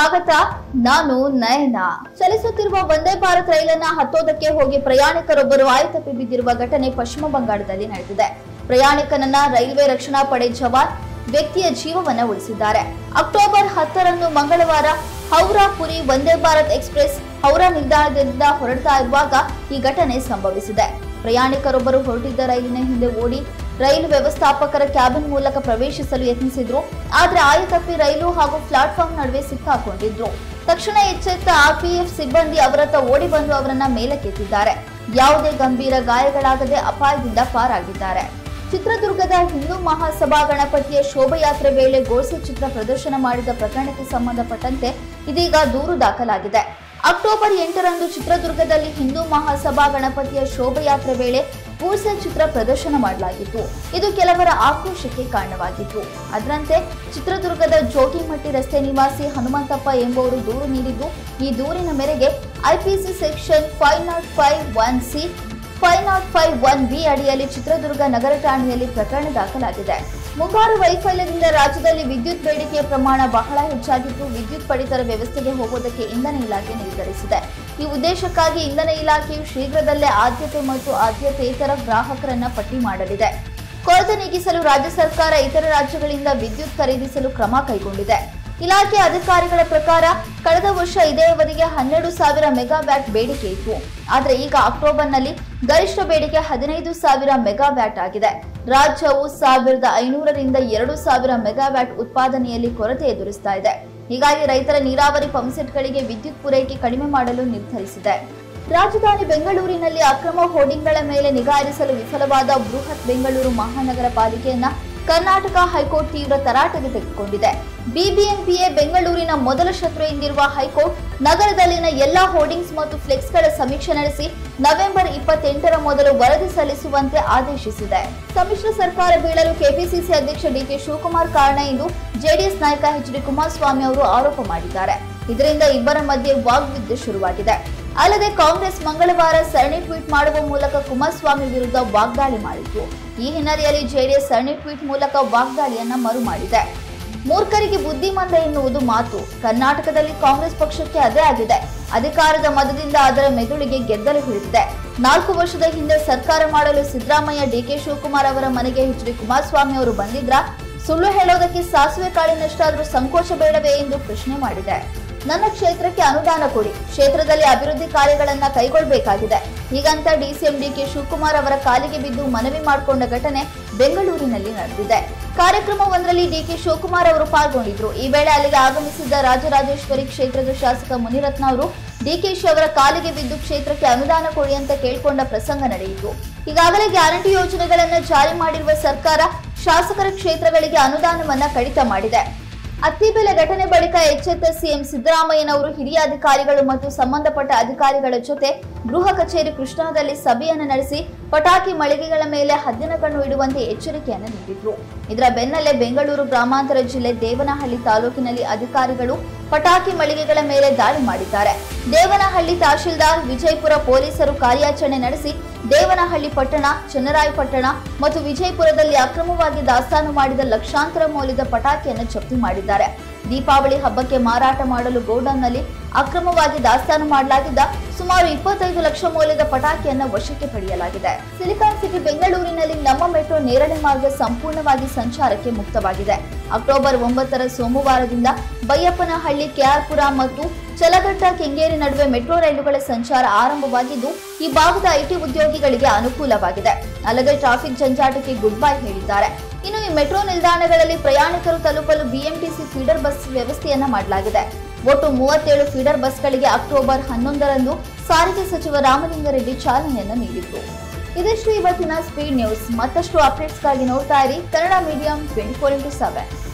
ಸ್ವಾಗತ ನಾನು ನಯನ ಚಲಿಸುತ್ತಿರುವ ವಂದೇ ಭಾರತ್ ರೈಲನ್ನ ಹತ್ತೋದಕ್ಕೆ ಹೋಗಿ ಪ್ರಯಾಣಿಕರೊಬ್ಬರು ಆಯತಪ್ಪಿ ಬಿದ್ದಿರುವ ಘಟನೆ ಪಶ್ಚಿಮ ಬಂಗಾಳದಲ್ಲಿ ನಡೆದಿದೆ ಪ್ರಯಾಣಿಕನನ್ನ ರೈಲ್ವೆ ರಕ್ಷಣಾ ಪಡೆ ಜವಾನ್ ವ್ಯಕ್ತಿಯ ಜೀವವನ್ನ ಉಳಿಸಿದ್ದಾರೆ ಅಕ್ಟೋಬರ್ ಹತ್ತರಂದು ಮಂಗಳವಾರ ಹೌರಾ ಪುರಿ ವಂದೇ ಭಾರತ್ ಎಕ್ಸ್ಪ್ರೆಸ್ ಹೌರಾ ನಿಲ್ದಾಣದಿಂದ ಹೊರಡ್ತಾ ಇರುವಾಗ ಈ ಘಟನೆ ಸಂಭವಿಸಿದೆ ಪ್ರಯಾಣಿಕರೊಬ್ಬರು ಹೊರಟಿದ್ದ ರೈಲಿನ ಹಿಂದೆ ಓಡಿ ರೈಲು ವ್ಯವಸ್ಥಾಪಕರ ಕ್ಯಾಬಿನ್ ಮೂಲಕ ಪ್ರವೇಶಿಸಲು ಯತ್ನಿಸಿದ್ರು ಆದ್ರೆ ಆಯತಪ್ಪಿ ರೈಲು ಹಾಗೂ ಪ್ಲಾಟ್ಫಾರ್ಮ್ ನಡುವೆ ಸಿಕ್ಕಾಕೊಂಡಿದ್ರು ತಕ್ಷಣ ಎಚ್ಚೆತ್ತ ಆರ್ಪಿಎಫ್ ಸಿಬ್ಬಂದಿ ಅವರತ್ತ ಓಡಿ ಬಂದು ಅವರನ್ನ ಮೇಲಕ್ಕೆತ್ತಿದ್ದಾರೆ ಯಾವುದೇ ಗಂಭೀರ ಗಾಯಗಳಾಗದೆ ಅಪಾಯದಿಂದ ಪಾರಾಗಿದ್ದಾರೆ ಚಿತ್ರದುರ್ಗದ ಹಿಂದೂ ಮಹಾಸಭಾ ಗಣಪತಿಯ ಶೋಭಯಾತ್ರೆ ವೇಳೆ ಗೋಡ್ಸೆ ಚಿತ್ರ ಪ್ರದರ್ಶನ ಮಾಡಿದ ಪ್ರಕರಣಕ್ಕೆ ಸಂಬಂಧಪಟ್ಟಂತೆ ಇದೀಗ ದೂರು ದಾಖಲಾಗಿದೆ ಅಕ್ಟೋಬರ್ ಎಂಟರಂದು ಚಿತ್ರದುರ್ಗದಲ್ಲಿ ಹಿಂದೂ ಮಹಾಸಭಾ ಗಣಪತಿಯ ಶೋಭಯಾತ್ರೆ ವೇಳೆ ಗೂಡ್ಸೆ ಚಿತ್ರ ಪ್ರದರ್ಶನ ಮಾಡಲಾಗಿತ್ತು ಇದು ಕೆಲವರ ಆಕ್ರೋಶಕ್ಕೆ ಕಾರಣವಾಗಿತ್ತು ಅದರಂತೆ ಚಿತ್ರದುರ್ಗದ ಜೋಗಿಮಟ್ಟಿ ರಸ್ತೆ ನಿವಾಸಿ ಹನುಮಂತಪ್ಪ ಎಂಬುವರು ದೂರು ನೀಡಿದ್ದು ಈ ದೂರಿನ ಮೇರೆಗೆ IPC section five not five one C five not five one B ಅಡಿಯಲ್ಲಿ ಚಿತ್ರದುರ್ಗ ನಗರ ಠಾಣೆಯಲ್ಲಿ ಪ್ರಕರಣ ದಾಖಲಾಗಿದೆ ಮುಂಗಾರು ವೈಫಲ್ಯದಿಂದ ರಾಜ್ಯದಲ್ಲಿ ವಿದ್ಯುತ್ ಬೇಡಿಕೆಯ ಪ್ರಮಾಣ ಬಹಳ ಹೆಚ್ಚಾಗಿದ್ದು ವಿದ್ಯುತ್ ಪಡಿತರ ವ್ಯವಸ್ಥೆಗೆ ಹೋಗುವುದಕ್ಕೆ ಇಂಧನ ಇಲಾಖೆ ನಿರ್ಧರಿಸಿದೆ ಈ ಉದ್ದೇಶಕ್ಕಾಗಿ ಇಂಧನ ಇಲಾಖೆಯು ಶೀಘ್ರದಲ್ಲೇ ಆದ್ಯತೆ ಮತ್ತು ಆದ್ಯತೆಯಿತರ ಗ್ರಾಹಕರನ್ನ ಪಟ್ಟಿ ಮಾಡಲಿದೆ ಕೊರತೆ ನೀಗಿಸಲು ರಾಜ್ಯ ಸರ್ಕಾರ ಇತರ ರಾಜ್ಯಗಳಿಂದ ವಿದ್ಯುತ್ ಖರೀದಿಸಲು ಕ್ರಮ ಕೈಗೊಂಡಿದೆ ಇಲಾಖೆ ಅಧಿಕಾರಿಗಳ ಪ್ರಕಾರ ಕಳೆದ ವರ್ಷ ಇದೇ ಅವಧಿಗೆ ಹನ್ನೆರಡು ಸಾವಿರ ಮೆಗಾವ್ಯಾಟ್ ಬೇಡಿಕೆ ಇತ್ತು ಆದರೆ ಈಗ ಅಕ್ಟೋಬರ್ನಲ್ಲಿ ಗರಿಷ್ಠ ಬೇಡಿಕೆ ಹದಿನೈದು ಸಾವಿರ ಮೆಗಾವ್ಯಾಟ್ ಆಗಿದೆ ರಾಜ್ಯವು ಸಾವಿರದ ಐನೂರರಿಂದ ಎರಡು ಸಾವಿರ ಮೆಗಾವ್ಯಾಟ್ ಉತ್ಪಾದನೆಯಲ್ಲಿ ಕೊರತೆ ಎದುರಿಸ್ತಾ ಇದೆ ಹೀಗಾಗಿ ರೈತರ ನೀರಾವರಿ ಪಂಪ್ಸೆಟ್ಗಳಿಗೆ ವಿದ್ಯುತ್ ಪೂರೈಕೆ ಕಡಿಮೆ ಮಾಡಲು ನಿರ್ಧರಿಸಿದೆ ರಾಜಧಾನಿ ಬೆಂಗಳೂರಿನಲ್ಲಿ ಅಕ್ರಮ ಹೋರ್ಡಿಂಗ್ಗಳ ಮೇಲೆ ನಿಗಾ ಇರಿಸಲು ವಿಫಲವಾದ ಬೃಹತ್ ಬೆಂಗಳೂರು ಮಹಾನಗರ ಪಾಲಿಕೆಯನ್ನ ಕರ್ನಾಟಕ ಹೈಕೋರ್ಟ್ ತೀವ್ರ ತರಾಟೆಗೆ ತೆಗೆದುಕೊಂಡಿದೆ ಬಿಬಿಎಂಪಿಯೇ ಬೆಂಗಳೂರಿನ ಮೊದಲ ಶತ್ರು ಎಂದಿರುವ ಹೈಕೋರ್ಟ್ ನಗರದಲ್ಲಿನ ಎಲ್ಲಾ ಹೋರ್ಡಿಂಗ್ಸ್ ಮತ್ತು ಫ್ಲೆಕ್ಸ್ಗಳ ಸಮೀಕ್ಷೆ ನಡೆಸಿ ನವೆಂಬರ್ ಇಪ್ಪತ್ತೆಂಟರ ಮೊದಲು ವರದಿ ಸಲ್ಲಿಸುವಂತೆ ಆದೇಶಿಸಿದೆ ಸಮ್ಮಿಶ್ರ ಸರ್ಕಾರ ಬೀಳಲು ಕೆಪಿಸಿಸಿ ಅಧ್ಯಕ್ಷ ಡಿಕೆ ಶಿವಕುಮಾರ್ ಕಾರಣ ಎಂದು ಜೆಡಿಎಸ್ ನಾಯಕ ಎಚ್ ಡಿ ಕುಮಾರಸ್ವಾಮಿ ಅವರು ಆರೋಪ ಮಾಡಿದ್ದಾರೆ ಇದರಿಂದ ಇಬ್ಬರ ಮಧ್ಯೆ ವಾಗ್ಯುದ್ಧ ಶುರುವಾಗಿದೆ ಅಲ್ಲದೆ ಕಾಂಗ್ರೆಸ್ ಮಂಗಳವಾರ ಸರಣಿ ಟ್ವೀಟ್ ಮಾಡುವ ಮೂಲಕ ಕುಮಾರಸ್ವಾಮಿ ವಿರುದ್ಧ ವಾಗ್ದಾಳಿ ಮಾಡಿತ್ತು ಈ ಹಿನ್ನೆಲೆಯಲ್ಲಿ ಜೆಡಿಎಸ್ ಸರಣಿ ಟ್ವೀಟ್ ಮೂಲಕ ವಾಗ್ದಾಳಿಯನ್ನ ಮರು ಮಾಡಿದೆ ಮೂರ್ಖರಿಗೆ ಬುದ್ಧಿಮಂದ ಎನ್ನುವುದು ಮಾತು ಕರ್ನಾಟಕದಲ್ಲಿ ಕಾಂಗ್ರೆಸ್ ಪಕ್ಷಕ್ಕೆ ಅದೇ ಆಗಿದೆ ಅಧಿಕಾರದ ಮದದಿಂದ ಅದರ ಮೆದುಳಿಗೆ ಗೆದ್ದಲು ಹಿಡಿದಿದೆ ನಾಲ್ಕು ವರ್ಷದ ಹಿಂದೆ ಸರ್ಕಾರ ಮಾಡಲು ಸಿದ್ದರಾಮಯ್ಯ ಡಿಕೆ ಶಿವಕುಮಾರ್ ಅವರ ಮನೆಗೆ ಎಚ್ ಡಿ ಕುಮಾರಸ್ವಾಮಿ ಅವರು ಬಂದಿದ್ರ ಸುಳ್ಳು ಹೇಳೋದಕ್ಕೆ ಸಾಸಿವೆ ಕಾಳಿನಷ್ಟಾದ್ರೂ ಸಂಕೋಚ ಬೇಡವೇ ಎಂದು ಪ್ರಶ್ನೆ ಮಾಡಿದೆ ನನ್ನ ಕ್ಷೇತ್ರಕ್ಕೆ ಅನುದಾನ ಕೊಡಿ ಕ್ಷೇತ್ರದಲ್ಲಿ ಅಭಿವೃದ್ಧಿ ಕಾರ್ಯಗಳನ್ನ ಕೈಗೊಳ್ಳಬೇಕಾಗಿದೆ ಹೀಗಂತ ಡಿಸಿಎಂ ಡಿಕೆ ಶಿವಕುಮಾರ್ ಅವರ ಕಾಲಿಗೆ ಬಿದ್ದು ಮನವಿ ಮಾಡಿಕೊಂಡ ಘಟನೆ ಬೆಂಗಳೂರಿನಲ್ಲಿ ನಡೆದಿದೆ ಕಾರ್ಯಕ್ರಮವೊಂದರಲ್ಲಿ ಡಿಕೆ ಶಿವಕುಮಾರ್ ಅವರು ಪಾಲ್ಗೊಂಡಿದ್ರು ಈ ವೇಳೆ ಅಲ್ಲಿಗೆ ಆಗಮಿಸಿದ್ದ ರಾಜರಾಜೇಶ್ವರಿ ಕ್ಷೇತ್ರದ ಶಾಸಕ ಮುನಿರತ್ನ ಅವರು ಡಿಕೆಶಿ ಅವರ ಕಾಲಿಗೆ ಬಿದ್ದು ಕ್ಷೇತ್ರಕ್ಕೆ ಅನುದಾನ ಕೊಡಿ ಅಂತ ಕೇಳಿಕೊಂಡ ಪ್ರಸಂಗ ನಡೆಯಿತು ಈಗಾಗಲೇ ಗ್ಯಾರಂಟಿ ಯೋಜನೆಗಳನ್ನ ಜಾರಿ ಮಾಡಿರುವ ಸರ್ಕಾರ ಶಾಸಕರ ಕ್ಷೇತ್ರಗಳಿಗೆ ಅನುದಾನವನ್ನ ಕಡಿತ ಮಾಡಿದೆ ಅತ್ತಿಬೆಲೆ ಘಟನೆ ಬಳಿಕ ಎಚ್ಚೆತ್ತ ಸಿಎಂ ಸಿದ್ದರಾಮಯ್ಯನವರು ಹಿರಿಯ ಅಧಿಕಾರಿಗಳು ಮತ್ತು ಸಂಬಂಧಪಟ್ಟ ಅಧಿಕಾರಿಗಳ ಜೊತೆ ಗೃಹ ಕಚೇರಿ ಕೃಷ್ಣಾದಲ್ಲಿ ಸಭೆಯನ್ನು ನಡೆಸಿ ಪಟಾಕಿ ಮಳಿಗೆಗಳ ಮೇಲೆ ಹದ್ದಿನ ಕಣ್ಣು ಇಡುವಂತೆ ಎಚ್ಚರಿಕೆಯನ್ನು ನೀಡಿದ್ರು ಇದರ ಬೆನ್ನಲ್ಲೇ ಬೆಂಗಳೂರು ಗ್ರಾಮಾಂತರ ಜಿಲ್ಲೆ ದೇವನಹಳ್ಳಿ ತಾಲೂಕಿನಲ್ಲಿ ಅಧಿಕಾರಿಗಳು ಪಟಾಕಿ ಮಳಿಗೆಗಳ ಮೇಲೆ ದಾಳಿ ಮಾಡಿದ್ದಾರೆ ದೇವನಹಳ್ಳಿ ತಹಶೀಲ್ದಾರ್ ವಿಜಯಪುರ ಪೊಲೀಸರು ಕಾರ್ಯಾಚರಣೆ ನಡೆಸಿ ದೇವನಹಳ್ಳಿ ಪಟ್ಟಣ ಚನ್ನರಾಯಪಟ್ಟಣ ಮತ್ತು ವಿಜಯಪುರದಲ್ಲಿ ಅಕ್ರಮವಾಗಿ ದಾಸ್ತಾನು ಮಾಡಿದ ಲಕ್ಷಾಂತರ ಮೌಲ್ಯದ ಪಟಾಕಿಯನ್ನು ಜಪ್ತಿ ಮಾಡಿದ್ದಾರೆ ದೀಪಾವಳಿ ಹಬ್ಬಕ್ಕೆ ಮಾರಾಟ ಮಾಡಲು ಗೋಡೌನ್ನಲ್ಲಿ ಅಕ್ರಮವಾಗಿ ದಾಸ್ತಾನು ಮಾಡಲಾಗಿದ್ದ ಸುಮಾರು ಇಪ್ಪತ್ತೈದು ಲಕ್ಷ ಮೌಲ್ಯದ ಪಟಾಕಿಯನ್ನು ವಶಕ್ಕೆ ಪಡೆಯಲಾಗಿದೆ ಸಿಲಿಕಾನ್ ಸಿಟಿ ಬೆಂಗಳೂರಿನಲ್ಲಿ ನಮ್ಮ ಮೆಟ್ರೋ ನೇರಳೆ ಮಾರ್ಗ ಸಂಪೂರ್ಣವಾಗಿ ಸಂಚಾರಕ್ಕೆ ಮುಕ್ತವಾಗಿದೆ ಅಕ್ಟೋಬರ್ ಒಂಬತ್ತರ ಸೋಮವಾರದಿಂದ ಬೈಯಪ್ಪನಹಳ್ಳಿ ಕೆಆರ್ಪುರ ಮತ್ತು ಚಲಘಟ್ಟ ಕೆಂಗೇರಿ ನಡುವೆ ಮೆಟ್ರೋ ರೈಲುಗಳ ಸಂಚಾರ ಆರಂಭವಾಗಿದ್ದು ಈ ಭಾಗದ ಐಟಿ ಉದ್ಯೋಗಿಗಳಿಗೆ ಅನುಕೂಲವಾಗಿದೆ ಅಲ್ಲದೆ ಟ್ರಾಫಿಕ್ ಜಂಜಾಟಕ್ಕೆ ಗುಡ್ ಬೈ ಹೇಳಿದ್ದಾರೆ ಇನ್ನು ಈ ಮೆಟ್ರೋ ನಿಲ್ದಾಣಗಳಲ್ಲಿ ಪ್ರಯಾಣಿಕರು ತಲುಪಲು ಬಿಎಂಟಿಸಿ ಫೀಡರ್ ಬಸ್ ವ್ಯವಸ್ಥೆಯನ್ನ ಮಾಡಲಾಗಿದೆ ಒಟ್ಟು ಮೂವತ್ತೇಳು ಫೀಡರ್ ಬಸ್ಗಳಿಗೆ ಅಕ್ಟೋಬರ್ ಹನ್ನೊಂದರಂದು ಸಾರಿಗೆ ಸಚಿವ ರಾಮಲಿಂಗಾರೆಡ್ಡಿ ಚಾಲನೆಯನ್ನ ನೀಡಿದ್ರು ಇದಿಷ್ಟು ಇವತ್ತಿನ ಸ್ಪೀಡ್ ನ್ಯೂಸ್ ಮತ್ತಷ್ಟು ಅಪ್ಡೇಟ್ಸ್ಗಾಗಿ ನೋಡ್ತಾ ಇರಿ Kannada medium twenty four into seven